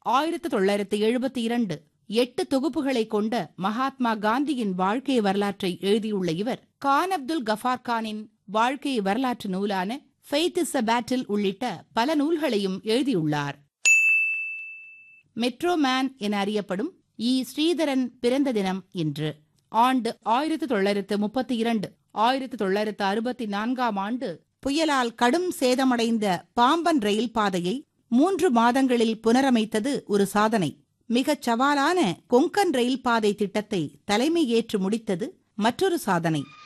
ஆயிரத்து தொள்ளாயிரத்து எழுபத்தி இரண்டு எட்டு தொகுப்புகளை கொண்ட மகாத்மா காந்தியின் வாழ்க்கை வரலாற்றை எழுதியுள்ள இவர் கான் அப்துல் கஃபார் கானின் வாழ்க்கை வரலாற்று நூலான ஃபெய்த் இஸ் அ பேட்டில் உள்ளிட்ட பல நூல்களையும் எழுதியுள்ளார் மெட்ரோ மேன் என அறியப்படும் இ ஸ்ரீதரன் பிறந்த தினம் இன்று ஆண்டு ஆயிரத்து தொள்ளாயிரத்து முப்பத்தி இரண்டு ஆயிரத்து தொள்ளாயிரத்து அறுபத்தி நான்காம் ஆண்டு புயலால் கடும் சேதமடைந்த பாம்பன் ரயில் பாதையை மூன்று மாதங்களில் புனரமைத்தது ஒரு சாதனை மிகச் சவாலான கொங்கன் ரயில் பாதை திட்டத்தை தலைமை ஏற்று முடித்தது மற்றொரு சாதனை